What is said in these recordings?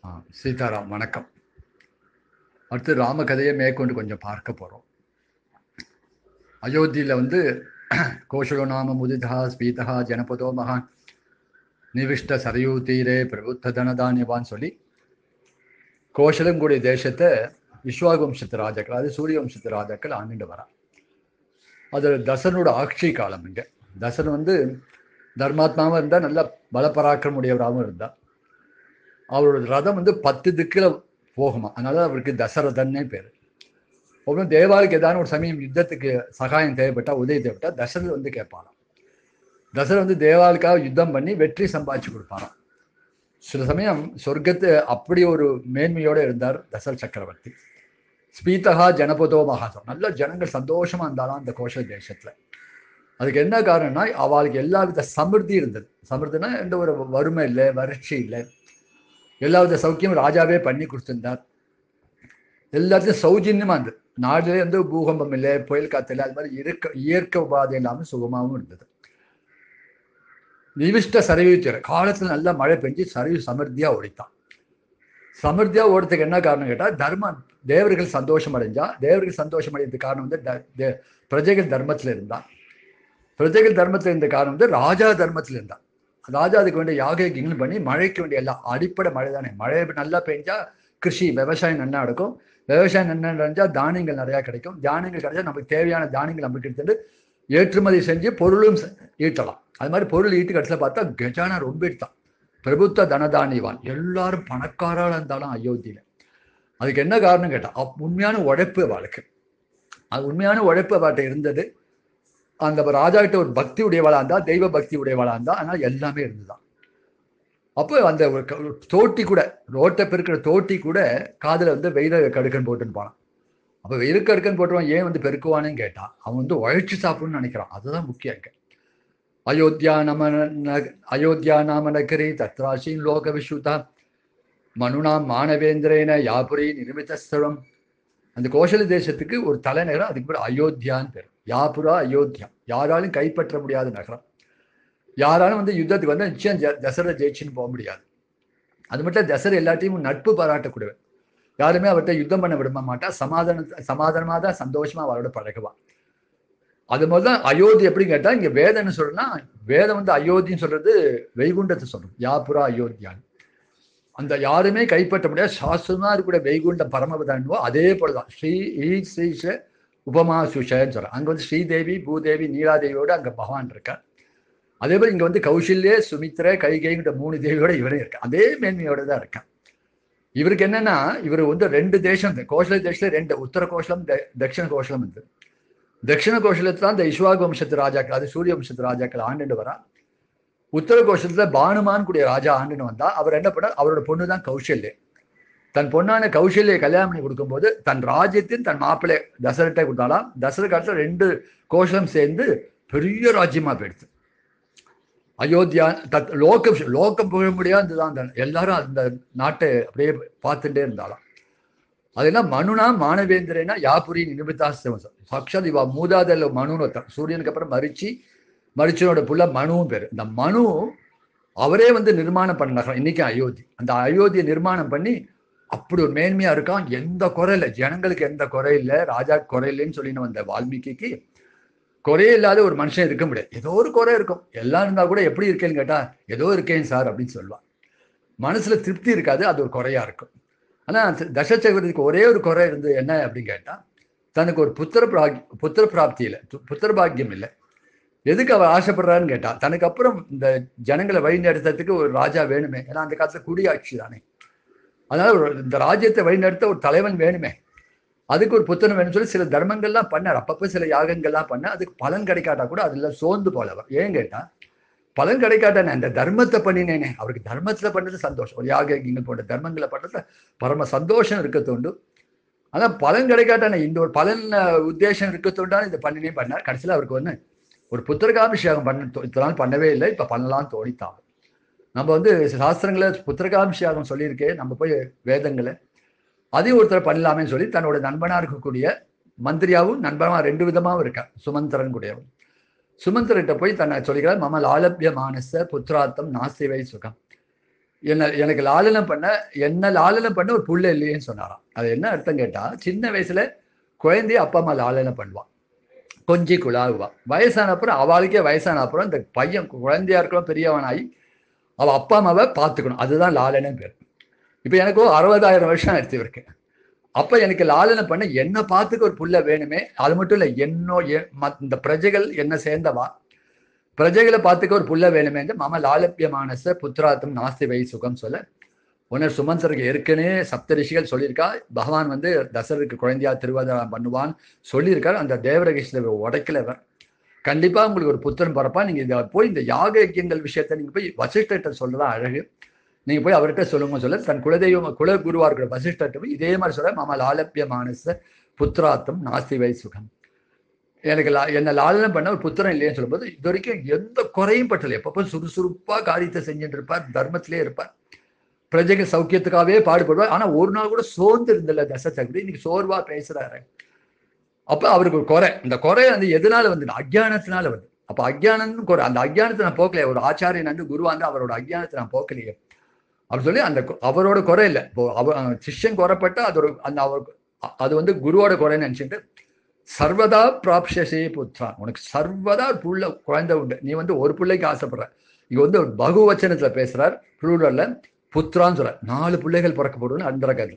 ஆ சீதாராம் வணக்கம் அடுத்து ராமகதையை மேற்கொண்டு கொஞ்சம் பார்க்க போகிறோம் அயோத்தியில் வந்து கோஷலோ நாம முதிதா ஸ்பீதா ஜனபதோ மகான் நிவிஷ்ட சரையூ தீரே பிரபுத்த தனதானியவான்னு சொல்லி கோஷலம் கூடிய தேசத்தை விஸ்வாவம்சத்து ராஜாக்கள் அது சூரிய வம்சத்து ராஜாக்கள் ஆண்டுட்டு வரா அது தசனோட ஆட்சி காலம் இங்கே தசன் வந்து தர்மாத்மாவும் இருந்தால் நல்ல பலப்பராக்கிரமுடையவராகவும் இருந்தார் அவரோட ரதம் வந்து பத்து திக்கில் போகுமா அதனால அவருக்கு தசரதன்னே பேர் அப்புறம் தேவாளுக்கு ஏதாவது ஒரு சமயம் யுத்தத்துக்கு சகாயம் தேவைப்பட்டா உதவி தேவைப்பட்டா தசரத் வந்து கேட்பாராம் தசரத் வந்து தேவாளுக்காக யுத்தம் பண்ணி வெற்றி சம்பாதிச்சு கொடுப்பாராம் சில சமயம் சொர்க்கத்து அப்படி ஒரு மேன்மையோடு இருந்தார் தசர சக்கரவர்த்தி ஸ்பீதகா ஜனபதோ மகாசம் நல்ல ஜனங்கள் சந்தோஷமா இருந்தாலும் அந்த கோஷ தேசத்துல அதுக்கு என்ன காரணம்னா அவளுக்கு எல்லா வித சமிருத்தி இருந்தது சமிருத்தினா எந்த ஒரு வறுமை இல்லை வறட்சி இல்லை எல்லா வித சௌக்கியம் ராஜாவே பண்ணி கொடுத்திருந்தார் எல்லாத்தையும் சௌஜன்யமா இருந்தது நாடுல வந்து பூகம்பம் இல்லை புயல் காத்து இல்லை அது மாதிரி இருக்க இயற்கை உபாதை இல்லாமல் சுகமாகவும் இருந்தது நிவிஷ்ட சரிவு தீர காலத்துல நல்லா மழை பெஞ்சு சரிவு சமிருத்தியா ஓடித்தான் சமிருத்தியா ஓடுறதுக்கு என்ன காரணம் கேட்டா தர்மம் தேவர்கள் சந்தோஷம் அடைஞ்சா தேவர்கள் சந்தோஷம் அடைந்ததுக்கு காரணம் வந்து பிரஜைகள் தர்மத்துல இருந்தா பிரஜைகள் தர்மத்துல இருந்த காரணம் வந்து ராஜா தர்மத்துல இருந்தா ராஜா அதுக்கு வேண்டிய யாகங்கள் பண்ணி மழைக்கு வேண்டிய எல்லாம் அடிப்படை மழை தானே மழை நல்லா பெஞ்சா கிருஷி விவசாயம் நல்லா நடக்கும் விவசாயம் நல்லா நடந்தா தானியங்கள் நிறையா கிடைக்கும் தானியங்கள் கிடைச்சா நமக்கு தேவையான தானியங்கள் நமக்கு எடுத்துட்டு ஏற்றுமதி செஞ்சு பொருளும் ஈட்டலாம் அது மாதிரி பொருள் ஈட்டு கடைசியில் பார்த்தா கஜானா ரொம்ப எடுத்தான் பிரபுத்த தனதானிவான் எல்லாரும் பணக்காராக இருந்தாலும் அயோத்தியில அதுக்கு என்ன காரணம் கேட்டா உண்மையான உழைப்பு வாழ்க்கை அது உண்மையான உழைப்பு அவர்கிட்ட இருந்தது அந்த ராஜா கிட்ட ஒரு பக்தி உடையவளா இருந்தா தெய்வ பக்தி உடையவளா இருந்தா ஆனால் எல்லாமே இருந்துதான் அப்போ அந்த ஒரு தோட்டி கூட ரோட்டை பெருக்கிற தோட்டி கூட காதில் வந்து வெயில கடுக்கன் போட்டுன்னு போனான் அப்போ வெயில கடுக்கன் போட்டுருவான் ஏன் வந்து பெருக்குவானேன்னு கேட்டான் அவன் வந்து உழைச்சி சாப்பிடணும்னு நினைக்கிறான் அதுதான் முக்கியம் இங்க அயோத்தியா நம அயோத்தியா நாம நகரி தத்ராசின் லோக விசுதா மனுனாம் மானவேந்திரேன யாபுரி நிர்மித ஸ்தலம் அந்த கோஷல தேசத்துக்கு ஒரு தலைநகரம் அதுக்கு பேர் அயோத்தியான்னு பேர் யாபுரா அயோத்தியா யாராலும் கைப்பற்ற முடியாத நகரம் யாராலும் வந்து யுத்தத்துக்கு வந்து நிச்சயம் தசரத ஜெயிச்சுன்னு போக முடியாது அது மட்டும் தசரர் எல்லாத்தையும் நட்பு பாராட்டக்கூடியவர் யாருமே அவர்கிட்ட யுத்தம் பண்ண விட மாட்டா சமாதான சமாதானமாக தான் சந்தோஷமா அவரோட பழகுவான் அது மாதிரி தான் அயோத்தி எப்படி கேட்டா இங்க வேதம்னு சொல்றேன்னா வேதம் வந்து அயோத்தின்னு சொல்றது வைகுண்டத்தை சொல்றோம் யாபுரா அயோத்தியான்னு அந்த யாருமே கைப்பற்ற முடியாது சாஸ்திரமா இருக்கக்கூடிய வைகுண்ட பரமபதான்வோ அதே போலதான் ஸ்ரீ ஈ ஸ்ரீஷ உபமா சுஷன்னு சொல்றேன் அங்க வந்து ஸ்ரீதேவி பூதேவி நீலாதேவியோட அங்க பகவான் இருக்கார் அதே போல இங்க வந்து கௌசல்யே சுமித்ர கைகைங்கிற மூணு தேவியோட இவரே இருக்கான் அதே மேன்மையோட தான் இருக்கான் இவருக்கு என்னன்னா இவர் வந்து ரெண்டு தேசம் கோஷல தேசத்துல ரெண்டு உத்தர கோஷலம் தட்சிண கோஷலம் இருந்து தட்சிண கோஷலத்துல தான் இந்த இஸ்வாக வம்சத்து ராஜாக்கள் அது சூரிய வம்சத்து ராஜாக்கள் ஆண்டுட்டு வரா உத்தர கோஷத்துல பானுமான் கூடிய ராஜா ஆண்டுன்னு வந்தா அவர் என்ன பண்ணார் அவரோட பொண்ணு தான் கௌசல்யே தன் பொண்ணான கௌசல்யை கல்யாணம் பண்ணி கொடுக்கும்போது தன் ராஜ்யத்தின் தன் மாப்பிள்ளை தசரட்டை கொடுத்தாலாம் தசர காலத்துல ரெண்டு கோஷலம் சேர்ந்து பெரிய ராஜ்யமா போயிடுது அயோத்தியா தத் லோகம் லோகம் புகழ முடியாது அந்த எல்லாரும் அந்த நாட்டை அப்படியே பார்த்துட்டே இருந்தாலாம் அதெல்லாம் மனுனா மானவேந்திரனா யாபுரி நிமிதா சாட்சாத் இவா மூதாதல்ல மனுன்னு ஒருத்தர் சூரியனுக்கு அப்புறம் மறிச்சு மரிச்சனோட புள்ள மனுவும் பேர் இந்த மனு அவரே வந்து நிர்மாணம் பண்ண நகரம் இன்னைக்கு அயோத்தி அந்த அயோத்தியை நிர்மாணம் பண்ணி அப்படி ஒரு மேன்மையா இருக்கான் எந்த குறை இல்லை ஜனங்களுக்கு எந்த குறை இல்லை ராஜா குறை இல்லைன்னு சொல்லின்னு வந்த வால்மீகிக்கு குறையே இல்லாத ஒரு மனுஷன் இருக்க முடியாது ஏதோ ஒரு குறை இருக்கும் எல்லாம் இருந்தா கூட எப்படி இருக்கேன்னு கேட்டா ஏதோ இருக்கேன் சார் அப்படின்னு சொல்லுவான் மனசுல திருப்தி இருக்காது அது ஒரு குறையா இருக்கும் ஆனா தசச்சக்கரத்துக்கு ஒரே ஒரு குறை இருந்து என்ன அப்படின்னு கேட்டா தனக்கு ஒரு புத்திர பிராக் புத்திர பிராப்தி இல்லை புத்திர பாக்கியம் இல்லை எதுக்கு அவர் ஆசைப்படுறாருன்னு கேட்டா தனக்கு அப்புறம் இந்த ஜனங்களை வழி நடத்துறதுக்கு ஒரு ராஜா வேணுமே ஏன்னா அந்த காலத்துல குடியாட்சி தானே அதனால ஒரு இந்த ராஜ்யத்தை வழிநடத்த ஒரு தலைவன் வேணுமே அதுக்கு ஒரு புத்தனம் வேணும்னு சொல்லி சில தர்மங்கள்லாம் பண்ணார் அப்பப்போ சில யாகங்கள்லாம் பண்ண அதுக்கு பலன் கிடைக்காட்டா கூட அதுல சோர்ந்து போலவர் ஏன் கேட்டா பலன் கிடைக்காட்டானே அந்த தர்மத்தை பண்ணினேனே அவருக்கு தர்மத்துல பண்ணது சந்தோஷம் ஒரு யாகங்கள் போன்ற தர்மங்களை பண்றதுல பரம சந்தோஷம் இருக்க தோண்டு அதான் பலன் கிடைக்காட்டானே இந்த ஒரு பலன் உத்தேசம் இருக்க தோண்டான இந்த பண்ணினே பண்ணார் கடைசியில் அவருக்கு வந்து ஒரு புத்திரகாபிஷேகம் பண்ண இத்தனை பண்ணவே இல்லை இப்போ பண்ணலாம் தோணித்தான் நம்ம வந்து சாஸ்திரங்களை புத்திரகாபிஷேகம் சொல்லியிருக்கேன் நம்ம போய் வேதங்களை அதையும் ஒருத்தர் பண்ணலாமே சொல்லி தன்னோட நண்பனா இருக்கக்கூடிய மந்திரியாவும் நண்பனா ரெண்டு விதமாவும் இருக்கா சுமந்திரன் கூடியவன் சுமந்திரன்ட்ட போய் தன்னை சொல்லிக்கிறார் மம லாலபிய மானச புத்திராத்தம் நாசிவை சுகம் என்ன எனக்கு லாலனம் பண்ண என்ன லாலனம் பண்ண ஒரு புள்ள இல்லையேன்னு சொன்னாராம் அது என்ன அர்த்தம் கேட்டா சின்ன வயசுல குழந்தைய அப்பா அம்மா லாலனம் பண்ணுவான் கொஞ்சி குழாவுவா வயசான அப்புறம் அவளுக்கே வயசான அப்புறம் இந்த பையன் குழந்தையா இருக்கலாம் பெரியவனாகி அவ அப்பா அம்மாவை பார்த்துக்கணும் அதுதான் லாலனம் பேர் இப்போ எனக்கு அறுபதாயிரம் வருஷம் எடுத்து இருக்கு அப்ப எனக்கு லாலனை பண்ண என்ன பார்த்துக்க ஒரு புள்ள வேணுமே அது மட்டும் இல்லை என்னோ எ- மத்- இந்த பிரஜைகள் என்ன சேர்ந்தவா பிரஜைகளை பார்த்துக்க ஒரு புள்ள வேணுமே மம லாலப்பியமானச புத்திராத்தம் நாஸ்தி வை சுகம் சொல்ல உன்னர் சுமந்தருக்கு ஏற்கனவே சப்த ரிஷிகள் சொல்லியிருக்கா பகவான் வந்து தசரருக்கு குழந்தையா திருவாதிரம் பண்ணுவான் சொல்லியிருக்கார் அந்த தேவரகிஷ்ண உடைக்கலவர் கண்டிப்பா உங்களுக்கு ஒரு புத்திரன் பிறப்பா நீங்க இதை போய் இந்த யாக யஜ்யங்கள் விஷயத்த நீங்க போய் வசிஷ்டர்கிட்ட சொல்லதான் அழகு நீங்க போய் அவர்கிட்ட சொல்லுங்க சொல்ல தன் குலதெய்வம் குல குருவா இருக்கிற வசிஷ்டர்கிட்ட போய் இதே மாதிரி சொல்ல மம லாலப்பிய மானச புத்திராத்தம் நாஸ்தி வை சுகம் எனக்கு லா என்ன லாலனம் பண்ண ஒரு புத்திரன் இல்லைன்னு சொல்லும்போது இது வரைக்கும் எந்த குறையும் பட்டல எப்பப்போ சுறுசுறுப்பா காரியத்தை செஞ்சுட்டு இருப்பார் தர்மத்திலே இருப்பார் பிரஜைகள் சௌக்கியத்துக்காகவே பாடுபடுவார் ஆனா ஒரு நாள் கூட சோர்ந்து இருந்தல தச சக்கரி இன்னைக்கு சோர்வா பேசுறாரு அப்ப அவருக்கு ஒரு குறை இந்த குறை வந்து எதனால வந்து அஜ்ஞானத்தினால வந்து அப்ப அஜ்ஞானம் குறை அந்த அஜ்ஞானத்தை நான் போக்கலையே ஒரு ஆச்சாரியன் வந்து குருவா வந்து அவரோட அஜ்ஞானத்தை நான் போக்கலையே அப்படி சொல்லி அந்த கு- அவரோட குறை இல்லை இப்போ அவ அஹ் சிஷ்யன் குறைப்பட்டா அது ஒரு அந்த அவர் அ- அது வந்து குருவோட குறைன்னு நினைச்சிட்டு சர்வதா பிராப்ஷசே புத்ரா உனக்கு சர்வதா ஒரு புள்ள குழந்தை உண்டு நீ வந்து ஒரு பிள்ளைக்கு ஆசைப்படுற இங்க வந்து ஒரு பகுவச்சனத்துல பேசுறார் ப்ளூரல்ல புத்ரான்னு சொல்ற நாலு பிள்ளைகள் பிறக்கப்படும்னு அந்தரகது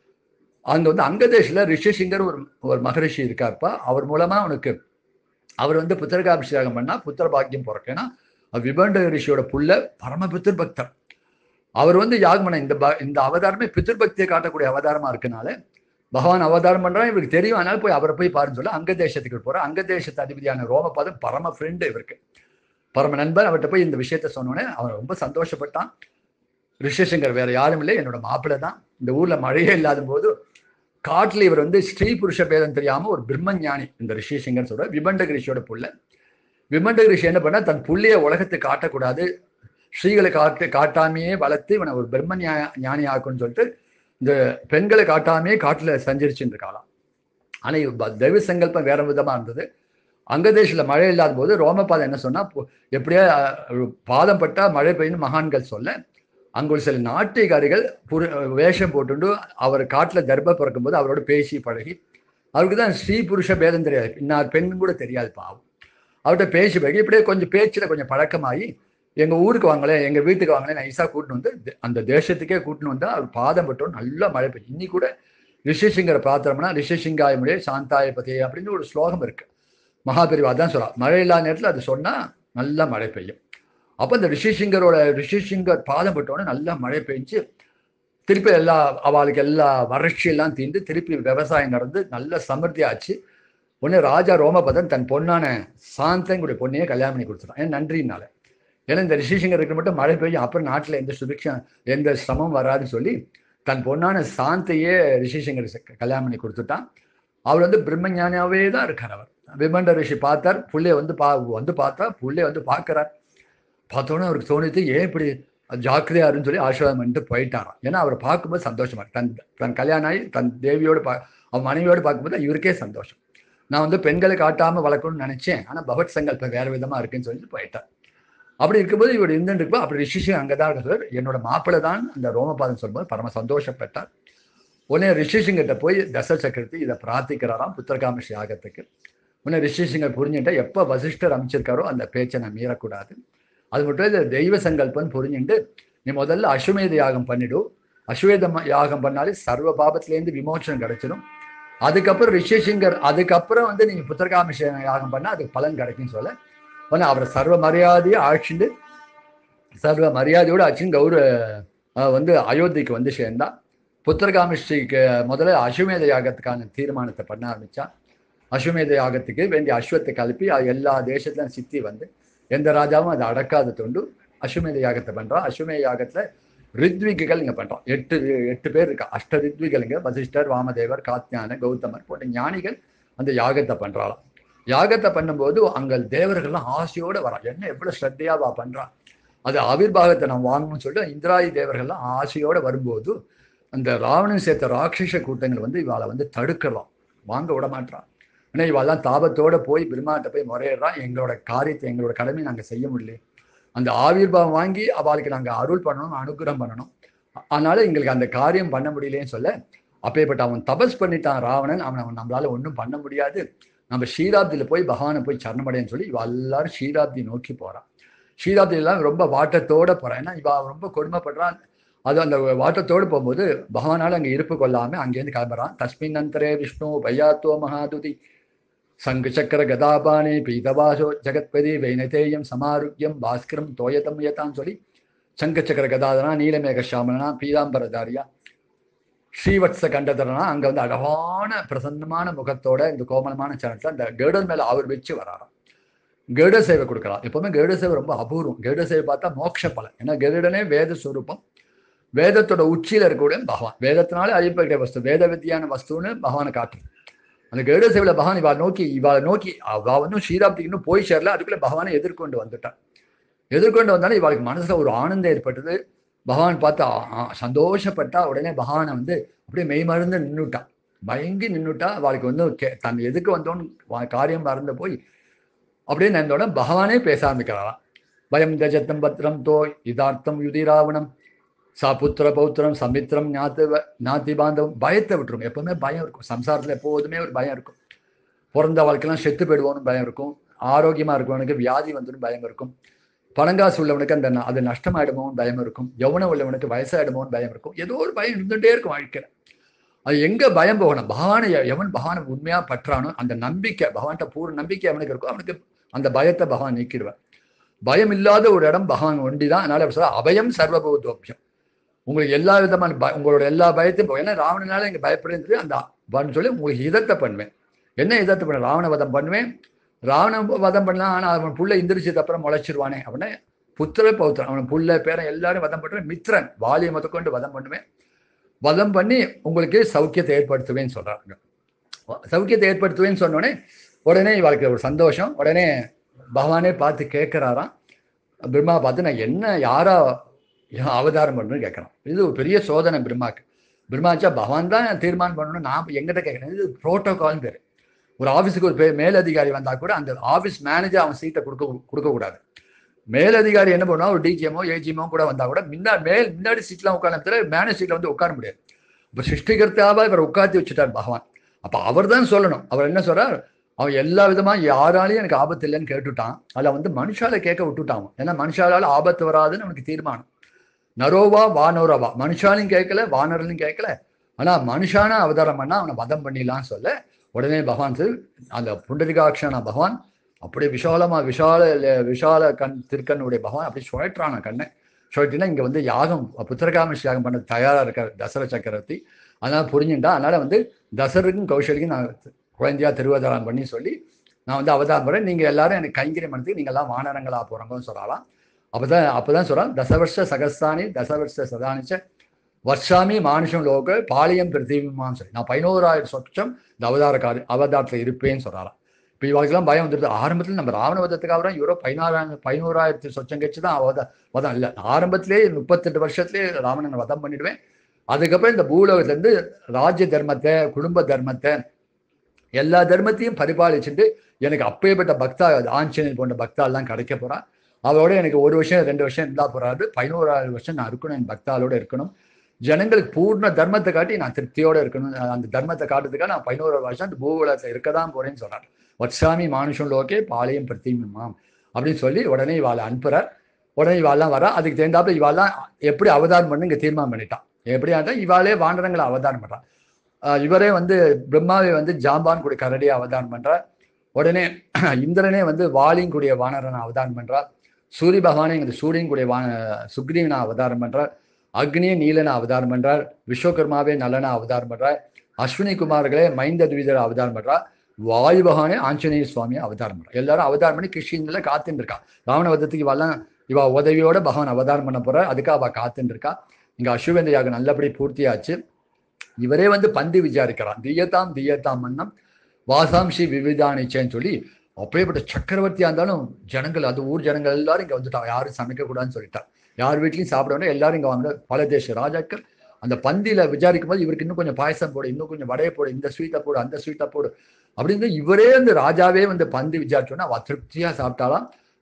அங்க வந்து அங்கதேஷ்ல ரிஷிசிங்கர் ஒரு ஒரு மகரிஷி இருக்காருப்பா அவர் மூலமா உனக்கு அவர் வந்து புத்திரகாபிஷேகம் பண்ணா புத்திர பாக்கியம் பிறக்கும் ஏன்னா அவர் விபண்ட ரிஷியோட புள்ள பரம பித்திரு பக்தர் அவர் வந்து யாகம் பண்ண இந்த ப- இந்த அவதாரமே பித்திருபக்தியை காட்டக்கூடிய அவதாரமா இருக்கனால பகவான் அவதாரம் பண்றா இவருக்கு தெரியும் அதனால போய் அவரை போய் பாருன்னு சொல்ல அங்க தேசத்துக்கு போற அங்க தேசத்து அதிபதியான ரோமபாதம் பரம ஃப்ரெண்டு இவருக்கு பரம நண்பர் அவர்கிட்ட போய் இந்த விஷயத்த சொன்னோடனே அவன் ரொம்ப சந்தோஷப்பட்டான் ரிஷிசங்கர் வேற யாரும் இல்லை என்னோட மாப்பிள்ளை தான் இந்த ஊர்ல மழையே இல்லாத போது காட்டுல இவர் வந்து ஸ்ரீ புருஷ பேதம் தெரியாம ஒரு பிரம்ம ஞானி இந்த ரிஷிசிங்கர் சொல்ற விபண்டக ரிஷியோட புள்ள விபண்டக ரிஷி என்ன பண்ணா தன் புள்ளைய உலகத்துக்கு காட்டக்கூடாது ஸ்ரீகளை காட்டு காட்டாமையே வளர்த்து இவனை ஒரு பிரம்ம ஞா- ஞானி ஆக்குன்னு சொல்லிட்டு இந்த பெண்களை காட்டாமையே காட்டுல சஞ்சரிச்சுட்டு இருக்காளாம் ஆனா இவ ப- தெய்வ சங்கல்பம் வேற விதமா இருந்தது அங்கதேசில் மழை இல்லாத போது ரோமபாதம் என்ன சொன்னா பு- எப்படியா அஹ், ஒரு பாதம் பட்டா மழை பெய்யும் மகான்கள் சொல்ல அங்க ஒரு சில நாட்டிகாரிகள் புரு வேஷம் போட்டுண்டு அவர் காட்டுல கர்ப்ப பிறக்கும்போது அவரோட பேசி பழகி அவருக்கு தான் ஸ்ரீ புருஷ பேதம் தெரியாது இன்னார் பெண் கூட தெரியாது பாவம் அவர்கிட்ட பேசி பழகி இப்படியே கொஞ்சம் பேச்சுல கொஞ்சம் பழக்கமாகி எங்க ஊருக்கு வாங்களேன் எங்க வீட்டுக்கு வாங்களேன் நைஸா கூட்டின்னு வந்து தே- அந்த தேசத்துக்கே கூட்டின்னு வந்து அவர் பாதம் பட்டோம் நல்லா மழை பெய்யும் இன்னி கூட ரிஷிசிங்கரை பார்த்தோம்னா ரிஷிசிங்காய முடியே சாந்தாய பதே அப்படின்னு ஒரு ஸ்லோகம் இருக்கு மகாபெரிவா தான் சொல்றா மழை இல்லாத நேரத்துல அது சொன்னா நல்லா மழை பெய்யும் அப்ப இந்த ரிஷிசிங்கரோட ரிஷிசிங்கர் பாதம் பட்டோன்னே நல்லா மழை பெஞ்சு திருப்பி எல்லா அவளுக்கு எல்லா வறட்சி எல்லாம் தீர்ந்து திருப்பி விவசாயம் நடந்து நல்ல சமிருத்தி ஆச்சு உடனே ராஜா ரோமபதன் தன் பொண்ணான சாந்தங்குடைய பொண்ணையே கல்யாணம் பண்ணி கொடுத்துட்டான் ஏன் நன்றினால ஏன்னா இந்த ரிஷிசிங்கருக்கு மட்டும் மழை பெய்யும் அப்புறம் நாட்டுல எந்த சுபிக்ஷம் எந்த சிரமம் வராதுன்னு சொல்லி தன் பொண்ணான சாந்தையே ரிஷிசிங்கர் கல்யாணம் பண்ணி கொடுத்துட்டான் அவர் வந்து பிரம்மஞானியாவே தான் இருக்கார் அவர் விமண்ட ரிஷி பார்த்தார் புள்ளைய வந்து பா வந்து பார்த்தா புள்ளைய வந்து பார்க்கறார் பார்த்தோன்னே அவருக்கு தோணித்து ஏன் இப்படி ஜாக்கிரதையா இருன்னு சொல்லி ஆசீர்வாதம் பண்ணிட்டு போயிட்டாராம் ஏன்னா அவரை பார்க்கும்போது சந்தோஷமா இருக்கு. தன் தன் கல்யாணம் ஆகி தன் தேவியோட பா அவன் மனைவியோடு பார்க்கும்போது இவருக்கே சந்தோஷம் நான் வந்து பெண்களை காட்டாம வளர்க்கணும்னு நினைச்சேன் ஆனா பகவத் சங்கல்பம் வேற விதமா இருக்குன்னு சொல்லிட்டு போயிட்டார் அப்படி இருக்கும்போது இவர் இருந்துட்டு இருப்பா அப்படி ரிஷிஷி அங்கதான் இருக்கார் என்னோட மாப்பிள்ளை தான் அந்த ரோமபாதம் சொல்லும்போது பரம சந்தோஷப்பட்டார் உடனே ரிஷிசிங்கிட்ட போய் தச சக்கரத்தி இதை பிரார்த்திக்கிறாராம் புத்திரகாமஷி யாகத்துக்கு உடனே ரிஷிசிங்கர் புரிஞ்சுட்டு எப்போ வசிஷ்டர் அமைச்சிருக்காரோ அந்த பேச்சை நான் மீறக்கூடாது அது மட்டும் இல்லை தெய்வ சங்கல்பம் புரிஞ்சுட்டு நீ முதல்ல அஸ்வமேத யாகம் பண்ணிடு அஸ்வமேத ம- யாகம் பண்ணாலே சர்வ பாபத்திலேருந்து விமோச்சனம் கிடைச்சிடும் அதுக்கப்புறம் ரிஷிசிங்கர் அதுக்கப்புறம் வந்து நீங்க புத்திரகாம யாகம் பண்ணா அதுக்கு பலன் கிடைக்கும்னு சொல்ல உடனே அவரை சர்வ மரியாதையை ஆட்சிண்டு சர்வ மரியாதையோடு ஆட்சின்னு கௌர அஹ், வந்து அயோத்திக்கு வந்து சேர்ந்தா புத்திரகாமிஷ்டிக்கு முதல்ல அஸ்வமேத யாகத்துக்கான தீர்மானத்தை பண்ண ஆரம்பிச்சா அஸ்வமேத யாகத்துக்கு வேண்டிய அஸ்வத்தை கலப்பி அது எல்லா தேசத்துலையும் சித்தி வந்து எந்த ராஜாவும் அதை அடக்காத தொண்டு அஸ்வமேத யாகத்தை பண்றோம் அஸ்வமேத யாகத்துல ரித்விகள் இங்க பண்றோம் எட்டு எட்டு பேர் இருக்கா அஷ்ட ரித்விகள் இங்க வசிஷ்டர் வாமதேவர் காத்யான கௌதமர் போன்ற ஞானிகள் அந்த யாகத்தை பண்றாளாம் யாகத்தை பண்ணும்போது அங்க தேவர்கள்லாம் ஆசையோட வரா என்ன எவ்வளவு ஸ்ரத்தையா வா பண்றா அது ஆவிர்வாகத்தை நம்ம வாங்கணும்னு சொல்லிட்டு இந்திராயி தேவர்கள்லாம் ஆசையோட வரும்போது அந்த ராவணன் சேர்த்த ராட்சச கூட்டங்கள் வந்து இவாளை வந்து தடுக்கலாம் வாங்க விட மாட்றான் ஆனால் இவாளெல்லாம் தாபத்தோட போய் பிரம்மாட்ட போய் முறையிடுறான் எங்களோட காரியத்தை எங்களோட கடமை நாங்கள் செய்ய முடியல அந்த ஆவிர்வாவம் வாங்கி அவளுக்கு நாங்கள் அருள் பண்ணணும் அனுகிரகம் பண்ணணும் அதனால எங்களுக்கு அந்த காரியம் பண்ண முடியலன்னு சொல்ல அப்பேற்பட்ட அவன் தபஸ் பண்ணிட்டான் ராவணன் அவன் அவன் நம்மளால ஒன்றும் பண்ண முடியாது நம்ம ஷீராப்தியில போய் பகவானை போய் சரணமடையன்னு சொல்லி இவ எல்லாரும் ஷீராப்தி நோக்கி போறான் ஷீராப்தி எல்லாம் ரொம்ப வாட்டத்தோட போறான் ஏன்னா இவ ரொம்ப கொடுமைப்படுறான் அது அந்த வாட்டத்தோடு போகும்போது பகவானால அங்கே இருப்பு கொள்ளாம அங்கேருந்து கிளம்புறான் தஸ்மின் அந்தரே விஷ்ணு பையாத்துவ மகாதுதி சங்கு சக்கர கதாபானே பீதவாசோ ஜெகத்பதி வைனதேயம் சமாருக்கியம் பாஸ்கரம் தோயதம் யதான்னு சொல்லி சங்க சக்கர கதாதனா நீலமேக சாமனா பீதாம்பரதாரியா ஸ்ரீவத்ச கண்டதரனா அங்க வந்து அழகான பிரசன்னமான முகத்தோட இந்த கோமலமான சரணத்துல அந்த கேடர் மேல அவர் வச்சு வராராம் கேட சேவை கொடுக்கலாம் எப்பவுமே கேட சேவை ரொம்ப அபூர்வம் கேட சேவை பார்த்தா மோட்ச பலன் ஏன்னா கருடனே வேத ஸ்வரூபம் வேதத்தோட உச்சியில இருக்கக்கூடிய பகவான் வேதத்தினாலே அழிப்பகிற வஸ்து வேத வித்தியான வஸ்துன்னு பகவானை காட்டுது அந்த கருட சேவையில பகவான் இவா நோக்கி இவா நோக்கி அவ வந்து ஸ்ரீராப்திக்கு இன்னும் போய் சேரல அதுக்குள்ள பகவானை எதிர்கொண்டு வந்துட்டான் எதிர்கொண்டு வந்தாலும் இவளுக்கு மனசுல ஒரு ஆனந்தம் ஏற்பட்டது பகவான் பார்த்து ஆ- ஆ- சந்தோஷப்பட்டா உடனே பகவானை வந்து அப்படியே மெய்மறந்து நின்னுட்டான் பயங்கி நின்னுட்டா அவளுக்கு வந்து கே- தன் எதுக்கு வந்தோன்னு வா- காரியம் மறந்து போய் அப்படியே நினைந்தோட பகவானே பேச ஆரம்பிக்கிறாராம் பயம் தஜத்தம் பத்திரம் தோ இதார்த்தம் யுதிராவணம் சா புத்திர பௌத்திரம் சமித்திரம் ஞாத்து ஞாத்தி பாந்தவம் பயத்தை விட்டுரும் எப்பவுமே பயம் இருக்கும் சம்சாரத்துல எப்போதுமே ஒரு பயம் இருக்கும் பிறந்த வாழ்க்கைலாம் செத்து போயிடுவோன்னு பயம் இருக்கும் ஆரோக்கியமா இருக்கவனுக்கு வியாதி வந்துடும் பயம் இருக்கும் பணங்காசு உள்ளவனுக்கு அந்த ந- அது நஷ்டமாயிடுமோன்னு பயம் இருக்கும் யவனம் உள்ளவனுக்கு வயசாயிடுமோன்னு பயம் இருக்கும் ஏதோ ஒரு பயம் இருந்துகிட்டே இருக்கும் வாழ்க்கையில அது எங்க பயம் போகணும் பகவானை எ- எவன் பகவானை உண்மையா பற்றானோ அந்த நம்பிக்கை பகவான்கிட்ட பூர்ண நம்பிக்கை அவனுக்கு இருக்கும் அவனுக்கு அந்த பயத்தை பகவான் நீக்கிடுவார் பயம் இல்லாத ஒரு இடம் பகவான் ஒண்டிதான் அதனால அவர் சொல்ற அபயம் சர்வபூதோபியம் உங்களுக்கு எல்லா விதமான பய உங்களோட எல்லா பயத்தையும் போ- ஏன்னா ராவணனால இங்க பயப்படுறது அந்த பண்ணு சொல்லி உங்களுக்கு இதத்தை பண்ணுவேன் என்ன இதத்தை பண்ண ராவண வதம் பண்ணுவேன் ராவண வதம் பண்ணலாம் ஆனா அவன் புள்ள இந்திரிச்சது அப்புறம் முளைச்சிருவானே அவனை புத்திர பௌத்திரன் அவன் புள்ள பேரன் எல்லாரும் வதம் பண்ணுவேன் மித்ரன் வாலியை முதற்கொண்டு வதம் பண்ணுவேன் வதம் பண்ணி உங்களுக்கு சௌக்கியத்தை ஏற்படுத்துவேன்னு சொல்றாங்க சௌக்கியத்தை ஏற்படுத்துவேன்னு சொன்னோடனே உடனே இவளுக்கு ஒரு சந்தோஷம் உடனே பகவானே பார்த்து கேட்கிறாராம் பிரம்மா பார்த்து நான் என்ன யாரா ஏன் அவதாரம் பண்ணணும்னு கேட்கறான் இது ஒரு பெரிய சோதனை பிரம்மாக்கு பிரம்மாச்சா பகவான் தான் தீர்மானம் பண்ணணும் நான் எங்கிட்ட கேட்கறேன் இது புரோட்டோகால் பேர் ஒரு ஆஃபீஸுக்கு ஒரு பே- மேலதிகாரி வந்தா கூட அந்த ஆஃபீஸ் மேனேஜர் அவன் சீட்டை கொடுக்க கொடுக்கக்கூடாது மேலதிகாரி என்ன பண்ணுவா ஒரு டிஜிஎமோ ஏஜிஎமோ கூட வந்தா கூட முன்னாடி மேல் முன்னாடி சீட்லாம் உட்கார மேனேஜ் சீட்ல வந்து உட்கார முடியாது இப்போ சிருஷ்டிகர்த்தாவா இவர் உட்காந்து வச்சுட்டார் பகவான் அப்ப அவர் தான் சொல்லணும் அவர் என்ன சொல்றார் அவன் எல்லா விதமா யாராலையும் எனக்கு ஆபத்து இல்லைன்னு கேட்டுட்டான் அதுல வந்து மனுஷால கேட்க விட்டுட்டான் அவன். ஏன்னா மனுஷாலால ஆபத்து வராதுன்னு அவனுக்கு தீர்மானம் நரோவா வானோரவா மனுஷாலையும் கேட்கல வானரலையும் கேட்கல ஆனா மனுஷான அவதாரம் பண்ணா அவனை வதம் பண்ணிடலாம்னு சொல்ல உடனே பகவான் சொல்லி, அந்த புண்டரிகாட்சனா பகவான் அப்படியே விஷாலமா விஷால விஷால கண் திருக்கண்ணுடைய பகவான் அப்படியே சுழற்றான கண்ணை சுழற்றினா இங்க வந்து யாகம் புத்திரகாமேஷ் யாகம் பண்ண தயாரா இருக்கார் தசர சக்கரவர்த்தி அதனால புரிஞ்சுட்டா அதனால வந்து தசரருக்கும் கௌஷலிக்கும் நான் குழந்தையா திருவதாரம் பண்ணி சொல்லி நான் வந்து அவதாரம் பண்ணேன் நீங்க எல்லாரும் எனக்கு கைங்கரியம் பண்ணதுக்கு நீங்க எல்லாம் வானரங்களா போறவங்கன்னு சொல்லலாம் அப்பதான் அப்பதான் சொல்றான் தசவர்ஷ சகஸ்தானி தசவர்ஷ சதானிச்ச வர்ஷாமி மானுஷம் லோக பாலியம் பிரதீபமான்னு சொல்லி நான் பதினோராயிரம் சொச்சம் இந்த அவதார காரி அவதாரத்தில் இருப்பேன்னு சொல்றாராம் இப்போ இவங்களுக்குலாம் பயம் வந்துடுது ஆரம்பத்தில் நம்ம ராவண வதத்துக்கு அப்புறம் இவரோ பதினாறாயிரம் பதினோராயிரத்தி சொச்சம் கழிச்சு தான் அவத வதம் இல்லை ஆரம்பத்திலே முப்பத்தெட்டு வருஷத்துலேயே ராவணனை வதம் பண்ணிடுவேன் அதுக்கப்புறம் இந்த பூலோகத்துலேருந்து ராஜ்ய தர்மத்தை குடும்ப தர்மத்தை எல்லா தர்மத்தையும் பரிபாலிச்சுட்டு எனக்கு அப்பேற்பட்ட பக்தா ஆஞ்சநேயர் போன்ற பக்தாலாம் கிடைக்க போறா அவரோட எனக்கு ஒரு வருஷம் ரெண்டு வருஷம் இருந்தா போறாரு பதினோராயிரம் வருஷம் நான் இருக்கணும் என் பக்தாளோட இருக்கணும் ஜனங்களுக்கு பூர்ண தர்மத்தை காட்டி நான் திருப்தியோட இருக்கணும் அந்த தர்மத்தை காட்டுறதுக்காக நான் பதினோரு வருஷம் அந்த பூகோளத்தில் இருக்க தான் போறேன்னு சொல்றாரு வட்சாமி மானுஷம் லோகே பாளையம் பிரத்திமாம் அப்படின்னு சொல்லி உடனே இவாளை அனுப்புறார் உடனே இவாள்லாம் வரா அதுக்கு தெரிந்தாப்புல இவாள்லாம் எப்படி அவதாரம் பண்ணு இங்க தீர்மானம் பண்ணிட்டான் எப்படி ஆட்டா இவாளே வாண்டரங்களை அவதாரம் பண்றான் ஆஹ் இவரே வந்து பிரம்மாவை வந்து ஜாம்பான் கூடிய கரடியை அவதாரம் பண்றார் உடனே இந்திரனே வந்து வாலியும் கூடிய வானரனை அவதாரம் பண்றார் சூரிய பகவானே இந்த சூரியன் கூடிய வான சுக்ரீவனை அவதாரம் பண்றார் அக்னியை நீலனை அவதாரம் பண்றார் விஸ்வகர்மாவே நலனை அவதாரம் பண்றார் அஸ்வினி குமார்களே மைந்த துவிதரை அவதாரம் பண்றார் வாயு பகவானே ஆஞ்சநேய சுவாமியை அவதாரம் பண்றார் எல்லாரும் அவதாரம் பண்ணி கிருஷ்ணன்ல காத்துட்டு இருக்கா ராவண வதத்துக்கு இவெல்லாம் இவ உதவியோட பகவான் அவதாரம் பண்ண போறார் அதுக்காக அவ காத்துட்டு இருக்கா இங்க அஸ்வவேந்த யாகம் நல்லபடி பூர்த்தியாச்சு இவரே வந்து பந்து விசாரிக்கிறான் தியதாம் தியதாம் மன்னம் வாசாம்சி விவிதானிச்சேன்னு சொல்லி அப்பேற்பட்ட சக்கரவர்த்தியா இருந்தாலும் ஜனங்கள் அது ஊர் ஜனங்கள் எல்லாரும் இங்க வந்துட்டாங்க யாரும் சமைக்க கூடாதுன்னு சொல்லிட்டா யார் வீட்லயும் சாப்பிட வேண்டாம் எல்லாரும் இங்க வாங்க பல தேச ராஜாக்கள் அந்த பந்தியில விசாரிக்கும் போது இவருக்கு இன்னும் கொஞ்சம் பாயசம் போடு இன்னும் கொஞ்சம் வடையை போடு இந்த ஸ்வீட்டை போடு அந்த ஸ்வீட்டை போடு அப்படின்னு இவரே அந்த ராஜாவே வந்து பந்து விசாரிச்சோன்னா அவ திருப்தியா சாப்பிட்டாலாம்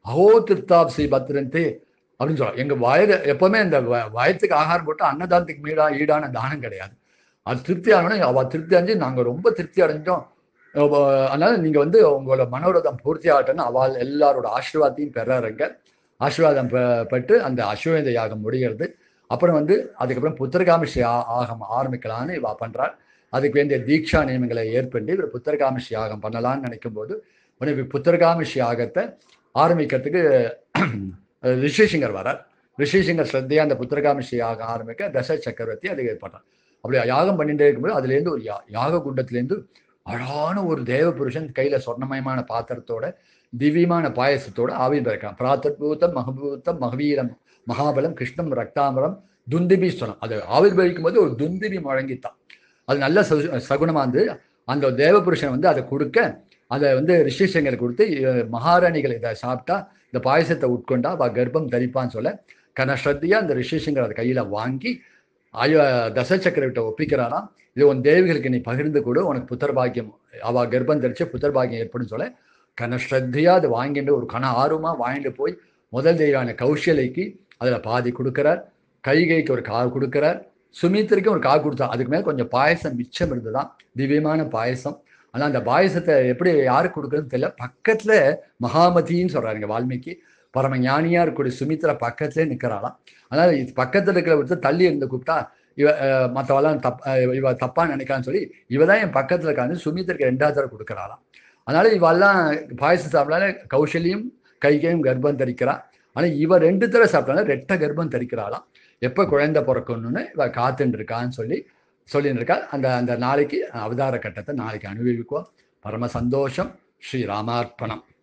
அஹோ திருத்தாப் ஸ்ரீ பத்ரந்தே அப்படின்னு சொல்லுவாங்க எங்க வயது எப்பவுமே இந்த வ- வயத்துக்கு ஆகாரம் போட்டு அன்னதானத்துக்கு மீடா ஈடான தானம் கிடையாது அது திருப்தி ஆகணும் அவ திருப்தி அடைஞ்சு நாங்க ரொம்ப திருப்தி அடைஞ்சோம் அஹ் அதனால நீங்க வந்து உங்களோட மனோரதம் பூர்த்தி ஆகட்டும்னு அவள் எல்லாரோட ஆசீர்வாதத்தையும் பெறாருங்க ஆசீர்வாதம் பெ- பெற்று அந்த அஸ்வமேத யாகம் முடிகிறது அப்புறம் வந்து அதுக்கப்புறம் புத்திரகாமிஷி ஆ- ஆகம் ஆரம்பிக்கலான்னு இவ பண்றாள் அதுக்கு வேண்டிய தீக்ஷா நியமங்களை ஏற்பட்டு இவர் புத்திரகாமிஷி யாகம் பண்ணலாம்னு நினைக்கும் போது உடனே இவர் புத்திரகாமிஷி யாகத்தை ஆரம்பிக்கிறதுக்கு ரிஷிசிங்கர் வரார் ரிஷிசிங்கர் ஸ்ரத்தையா அந்த புத்திரகாமிஷி யாகம் ஆரம்பிக்க தச சக்கரவர்த்தி அதுக்கு ஏற்பட்டார் அப்படி யாகம் பண்ணிட்டே இருக்கும்போது அதுலேருந்து ஒரு யா- யாக குண்டத்திலேருந்து அழகான ஒரு தேவ புருஷன் கையில சொர்ணமயமான பாத்திரத்தோட திவ்யமான பாயசத்தோட ஆவிர் இருக்கான் பிராத்தத்பூதம் மகபூத்தம் மகவீரம் மகாபலம் கிருஷ்ணம் ரக்தாமரம் துந்திபீஸ்வரம் அது ஆவிர்வகிக்கும் போது ஒரு துந்திபி முழங்கித்தான் அது நல்ல சகு- சகுனமா இருந்து அந்த தேவபுருஷன் வந்து அதை கொடுக்க அதை வந்து ரிஷிசங்கர் கொடுத்து அஹ், மகாராணிகள் இதை சாப்பிட்டா இந்த பாயசத்தை உட்கொண்டா அவ கர்ப்பம் தரிப்பான்னு சொல்ல கனஸ்ரத்தையா அந்த ரிஷிசங்கர் அதை கையில வாங்கி அய தசச்சக்கரவிட்ட ஒப்பிக்கிறாராம் இது உன் தேவிகளுக்கு நீ பகிர்ந்து கொடு உனக்கு புத்திர பாக்கியம் அவ கர்ப்பம் தரிச்சு புத்திர பாக்கியம் ஏற்படும் சொல்ல கனஸ்ரத்தையா அதை வாங்கிட்டு ஒரு கன ஆர்வமா வாங்கிட்டு போய் முதல் தெய்வான கௌஷலைக்கு அதுல பாதி கொடுக்கிறார் கைகைக்கு ஒரு கா கொடுக்கிறார் சுமித்திரிக்கும் ஒரு கா கொடுத்தா அதுக்கு மேல கொஞ்சம் பாயசம் மிச்சம் இருந்துதான் திவ்யமான பாயசம் ஆனா அந்த பாயசத்தை எப்படி யாருக்கு கொடுக்குறதுன்னு தெரியல பக்கத்துல மகாமதின்னு சொல்றாருங்க வால்மீகி பரம ஞானியா இருக்கக்கூடிய சுமித்ரா பக்கத்துல நிக்கிறாளாம் அதனால இது பக்கத்துல இருக்கிற ஒருத்தர் தள்ளி இருந்து கூப்பிட்டா இவ அஹ், மத்தவெல்லாம் தப் அஹ், இவ தப்பா நினைக்கான்னு சொல்லி இவ தான் என் பக்கத்துல இருக்கான்னு சுமித்திற்கு ரெண்டாவது தடவை கொடுக்குறாளாம் அதனால இவெல்லாம் பாயசம் சாப்பிடால கௌசல்யம் கைகையும் கர்ப்பம் தரிக்கிறா ஆனா இவ ரெண்டு தடவை சாப்பிட்டாலும் ரெட்ட கர்ப்பம் தரிக்கிறாளாம் எப்ப குழந்தை பிறக்கணும்னு இவ காத்துட்டு இருக்கான்னு சொல்லி சொல்லிட்டு இருக்கா அந்த அந்த நாளைக்கு அவதார கட்டத்தை நாளைக்கு அனுபவிக்குவோம் பரம சந்தோஷம் ஸ்ரீ ராமார்ப்பணம்